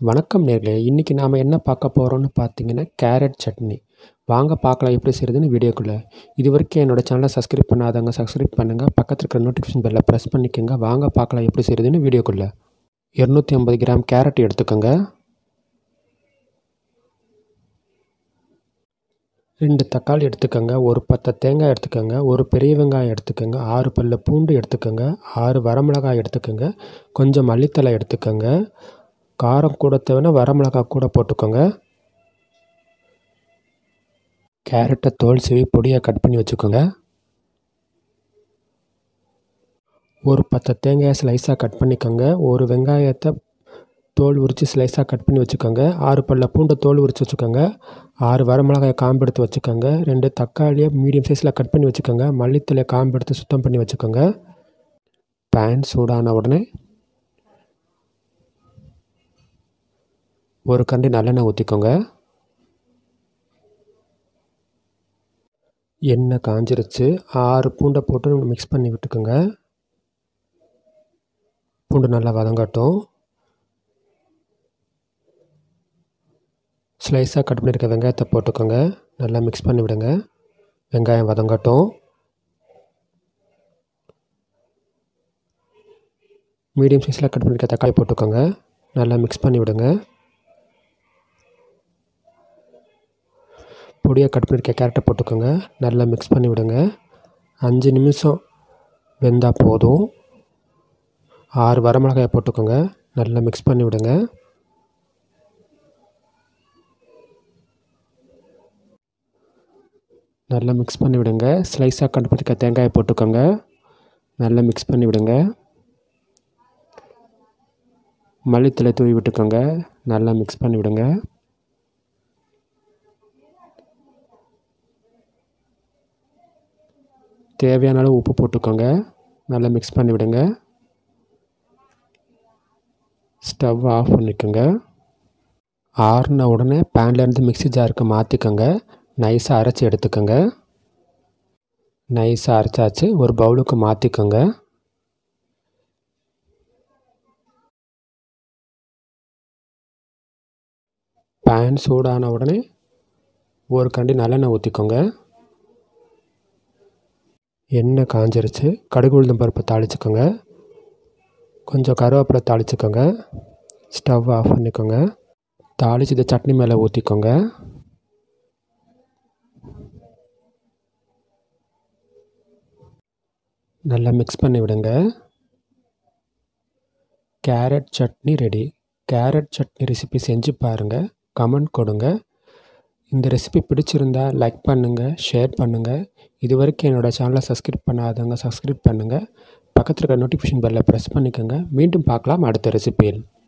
வணக்கம் நேர்களே இன்றைக்கி நாம் என்ன பார்க்க போகிறோம்னு பார்த்தீங்கன்னா கேரட் சட்னி வாங்க பார்க்கலாம் எப்படி செய்கிறதுன்னு வீடியோக்குள்ளே இது வரைக்கும் என்னோடய சேனலை சப்ஸ்கிரைப் பண்ணாதவங்க சப்ஸ்கிரைப் பண்ணுங்கள் பக்கத்தில் இருக்கிற நோட்டிஃபிகேஷன் பெல்லை ப்ரெஸ் பண்ணிக்கோங்க வாங்க பார்க்கலாம் எப்படி செய்கிறதுன்னு வீடியோக்குள்ளே இரநூத்தி ஐம்பது கிராம் கேரட் எடுத்துக்கோங்க ரெண்டு தக்காளி எடுத்துக்கோங்க ஒரு பத்தை தேங்காய் எடுத்துக்கோங்க ஒரு பெரிய வெங்காயம் எடுத்துக்கோங்க ஆறு பல்ல பூண்டு எடுத்துக்கோங்க ஆறு வரமிளகாய் எடுத்துக்கோங்க கொஞ்சம் மல்லித்தலை எடுத்துக்கோங்க காரம் கூட தேவைன்னா வரமிளகாய் கூட போட்டுக்கோங்க கேரட்டை தோல் சீவி பொடியாக கட் பண்ணி வச்சுக்கோங்க ஒரு பத்து தேங்காயை ஸ்லைஸாக கட் பண்ணிக்கோங்க ஒரு வெங்காயத்தை தோல் உரித்து ஸ்லைஸாக கட் பண்ணி வச்சுக்கோங்க ஆறு பல்ல பூண்டை தோல் உரித்து வச்சுக்கோங்க ஆறு வரமிளகாயை காம்பு எடுத்து வச்சுக்கோங்க ரெண்டு தக்காளியை மீடியம் சைஸில் கட் பண்ணி வச்சுக்கோங்க மல்லித்தலையை காம்பு எடுத்து சுத்தம் பண்ணி வச்சுக்கோங்க பேன் சூடான உடனே ஒரு கண்டி நல்லெண்ணெய் ஊற்றிக்கோங்க எண்ணெய் காஞ்சிருச்சு ஆறு பூண்டை போட்டு மிக்ஸ் பண்ணி விட்டுக்கோங்க பூண்டு நல்லா வதங்கட்டும் ஸ்லைஸாக கட் பண்ணியிருக்க வெங்காயத்தை போட்டுக்கோங்க நல்லா மிக்ஸ் பண்ணி விடுங்க வெங்காயம் வதங்கட்டும் மீடியம் சைஸில் கட் பண்ணியிருக்க தக்காளி போட்டுக்கோங்க நல்லா மிக்ஸ் பண்ணி விடுங்க பொடியாக கட் பண்ணியிருக்க கேரட்டை போட்டுக்கோங்க நல்லா மிக்ஸ் பண்ணி விடுங்க அஞ்சு நிமிஷம் வெந்தால் போதும் ஆறு வரமிளகாயை போட்டுக்கோங்க நல்லா மிக்ஸ் பண்ணி விடுங்க நல்லா மிக்ஸ் பண்ணி விடுங்க ஸ்லைஸாக கட் பண்ணிக்க தேங்காயை போட்டுக்கோங்க நல்லா மிக்ஸ் பண்ணி விடுங்க மல்லித்தலை தூவி விட்டுக்கோங்க நல்லா மிக்ஸ் பண்ணி விடுங்க தேவையான அளவு உப்பு போட்டுக்கோங்க நல்லா மிக்ஸ் பண்ணி விடுங்க ஸ்டவ் ஆஃப் பண்ணிக்கோங்க ஆறுன உடனே பேன்லேருந்து மிக்ஸி ஜாருக்கு மாற்றிக்கோங்க நைஸாக அரைச்சி எடுத்துக்கோங்க நைஸாக அரைச்சாச்சு ஒரு பவுலுக்கு மாற்றிக்கோங்க பேன் சூடான உடனே ஒரு கண்டி நல்லெண்ணெய் ஊற்றிக்கோங்க எண்ணெய் காஞ்சிருச்சு கடுகு உளுந்தம் பருப்பு தாளிச்சுக்கோங்க கொஞ்சம் கருவேப்பிலை தாளிச்சுக்கோங்க ஸ்டவ் ஆஃப் பண்ணிக்கோங்க தாளிச்சு இதை சட்னி மேலே ஊற்றிக்கோங்க நல்லா மிக்ஸ் பண்ணி விடுங்க carrot chutney ready carrot chutney recipe செஞ்சு பாருங்கள் கமெண்ட் கொடுங்க இந்த ரெசிபி பிடிச்சிருந்தா லைக் பண்ணுங்கள் ஷேர் பண்ணுங்கள் இது வரைக்கும் என்னோடய சேனலை சப்ஸ்கிரைப் பண்ணாதவங்க சப்ஸ்கிரைப் பண்ணுங்கள் பக்கத்தில் இருக்க நோட்டிஃபிகேஷன் பெல்லை ப்ரெஸ் பண்ணிக்கோங்க மீண்டும் பார்க்கலாம் அடுத்த ரெசிபியில்